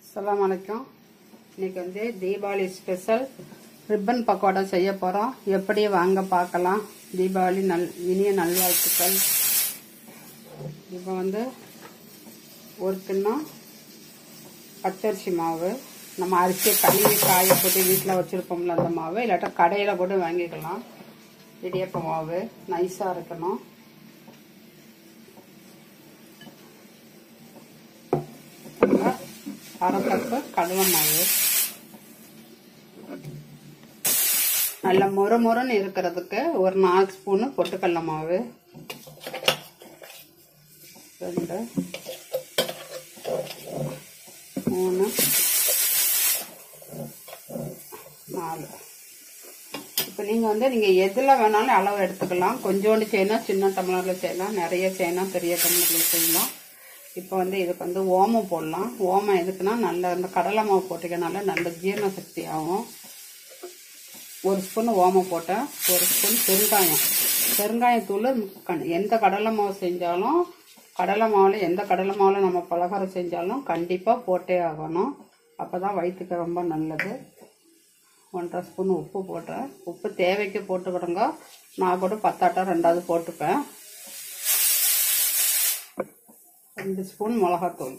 அஸ்ஸலாமு அலைக்கும் இன்னைக்கு வந்து தீபாவளி ஸ்பெஷல் ரிப்பன் பக்கோடா செய்ய போகிறோம் எப்படி வாங்க பார்க்கலாம் தீபாவளி நல் இனிய நல்வாழ்த்துக்கள் இப்போ வந்து ஒரு கிண்ணம் பச்சரிசி மாவு நம்ம அரிசியை கழுவி காய போட்டு வீட்டில் வச்சுருப்போம்ல அந்த மாவு இல்லாட்டா கடையில் கூட வாங்கிக்கலாம் இடியப்ப மாவு நைஸாக இருக்கணும் அரை கப்பு கடலை மாவு நல்ல முறை முறைன்னு இருக்கிறதுக்கு ஒரு நாலு ஸ்பூனு பொட்டுக்கடலை மாவு ரெண்டு மூணு நாலு இப்போ நீங்கள் வந்து நீங்கள் எதில் வேணாலும் அளவு எடுத்துக்கலாம் கொஞ்சோண்டு செய்யணும் சின்ன டம்ளரில் செய்யலாம் நிறைய செய்யணும் பெரிய டம்ளரில் செய்யலாம் இப்போ வந்து இதுக்கு வந்து ஓமம் போடலாம் ஓமம் எதுக்குன்னா நல்ல இந்த கடலை மாவு போட்டிக்கனால நல்ல ஜீரண சக்தி ஆகும் ஒரு ஸ்பூன் ஓமம் போட்டேன் ஒரு ஸ்பூன் பெருங்காயம் பெருங்காயத்தூள் கண் எந்த கடலை மாவு செஞ்சாலும் கடலை மாவில் எந்த கடலை மாவில் நம்ம பலகாரம் செஞ்சாலும் கண்டிப்பாக போட்டே ஆகணும் அப்போ தான் வயிற்றுக்கு ரொம்ப நல்லது ஒன்றரை ஸ்பூன் உப்பு போட்டேன் உப்பு தேவைக்கு போட்டுக்கிடுங்க நான் கூட பத்தாட்டம் ரெண்டாவது போட்டுப்பேன் ரெண்டு ஸ்பூன் மிளகாத்தூள்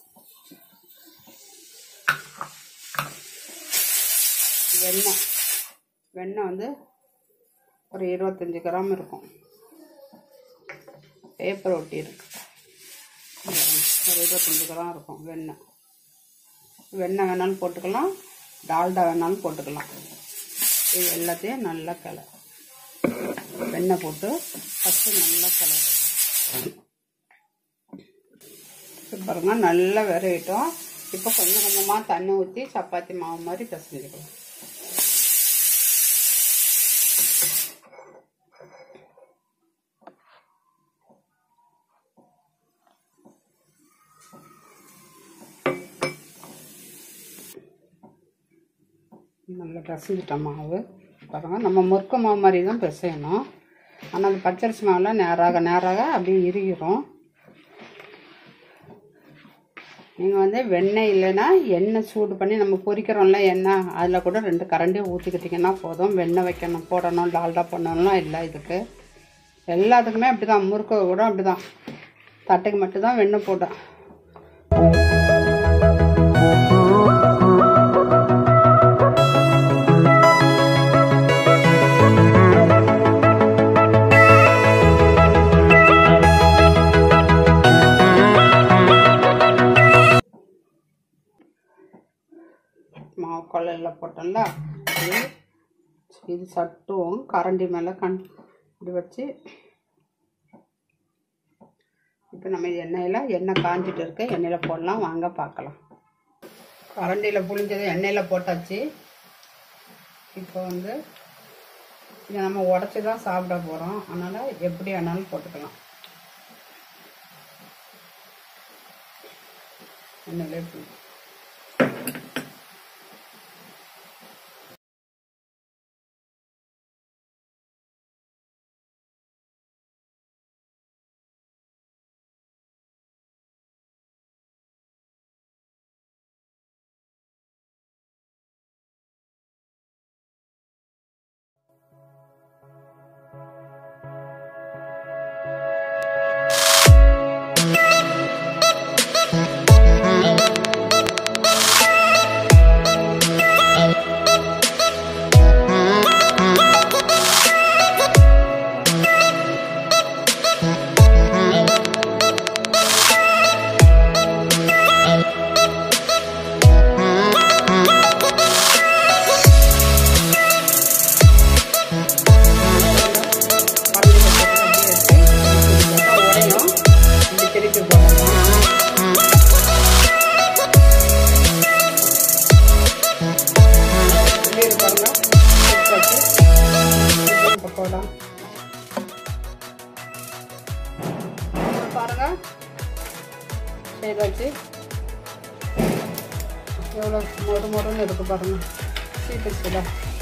வெண்ணெய் வெண்ணெய் வந்து ஒரு இருபத்தஞ்சி கிராம் இருக்கும் பேப்பர் ஒட்டி இருக்கு ஒரு இருபத்தஞ்சி கிராம் இருக்கும் வெண்ணெய் வெண்ணெய் வேணாலும் போட்டுக்கலாம் டால்டா வேணாலும் போட்டுக்கலாம் இது எல்லாத்தையும் நல்லா கிள வெண்ணெய் போட்டு ஃபஸ்ட்டு நல்லா கிளறு பாருங்க நல்லா விரையிட்டோம் இப்போ கொஞ்சம் கொஞ்சமாக தண்ணி ஊற்றி சப்பாத்தி மாவு மாதிரி பிசைஞ்சுக்கலாம் நல்லா பிசைஞ்சிட்டோம் மாவு பாருங்க நம்ம முறுக்கு மாவு மாதிரி தான் பிசையணும் ஆனால் அந்த பச்சரிசி மாவில் நேராக நேராக அப்படியே இறுகிரும் நீங்கள் வந்து வெண்ணெய் இல்லைன்னா எண்ணெய் சூடு பண்ணி நம்ம பொரிக்கிறோம்ல எண்ணெய் அதில் கூட ரெண்டு கரண்டி ஊற்றிக்கிட்டிங்கன்னா போதும் வெண்ணெய் வைக்கணும் போடணும் டால்டா பண்ணணும்லாம் இல்லை இதுக்கு எல்லாத்துக்குமே அப்படி தான் முறுக்கு கூட அப்படி தான் தட்டைக்கு மட்டும்தான் வெண்ணெய் போட்டேன் மாவு கொள்ளையில் போட்டோம்ல இது இது சட்டுவோம் கரண்டி மேலே கண் இப்படி வச்சு இப்போ நம்ம இது எண்ணெயில் எண்ணெய் காஞ்சிட்டு இருக்கு எண்ணெயில் போடலாம் வாங்க பார்க்கலாம் கரண்டியில் புளிஞ்சது எண்ணெயில் போட்டாச்சு இப்போ வந்து இதை நம்ம உடச்சி தான் சாப்பிட போகிறோம் அதனால் எப்படி வேணாலும் போட்டுக்கலாம் எண்ணெயிலே புளி பக்கோடா பாருங்க செய்தாச்சு எவ்வளோ மொறு மொறுன்னு இருக்கு பாருங்க சீட்டு சீடா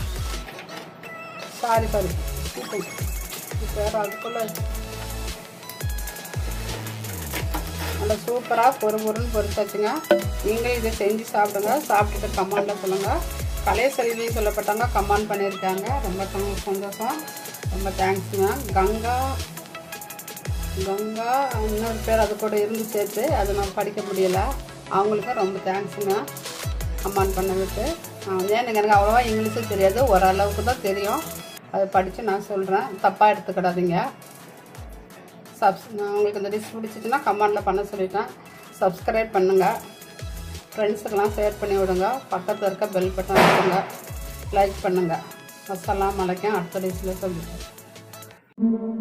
சாரி சாரி சீட்டு இப்போ வேறு அதுக்குள்ளே நல்லா சூப்பராக பொறு பொருன்னு பொரிச்சாச்சுங்க நீங்களும் இதை செஞ்சு சாப்பிடுங்க சாப்பிட்டுட்டு கமெண்டில் சொல்லுங்கள் கலைசெல்வின்னு சொல்லப்பட்டவங்க கமெண்ட் பண்ணியிருக்காங்க ரொம்ப சந்தோ- சந்தோஷம் ரொம்ப தேங்க்ஸுங்க கங்கா கங்கா இன்னொரு பேர் அது கூட இருந்து சேர்த்து அதை நான் படிக்க முடியல அவங்களுக்கும் ரொம்ப தேங்க்ஸுங்க கமெண்ட் பண்ணதுக்கு ஏன் எனக்கு அவ்வளோவா இங்கிலீஷும் தெரியாது ஓரளவுக்கு தான் தெரியும் அதை படித்து நான் சொல்கிறேன் தப்பாக எடுத்துக்கிடாதீங்க சப்ஸ் நான் உங்களுக்கு இந்த டிஷ் பிடிச்சிச்சுன்னா கமெண்டில் பண்ண சொல்லிட்டேன் சப்ஸ்கிரைப் பண்ணுங்கள் ஃப்ரெண்ட்ஸுக்கெல்லாம் ஷேர் பண்ணி விடுங்க பக்கத்தில் இருக்க பெல் பட்டன் விடுங்க லைக் பண்ணுங்கள் அஸ்ஸலாமு அலைக்கும் அடுத்த டிஷ்ஷில் சொல்லுங்கள்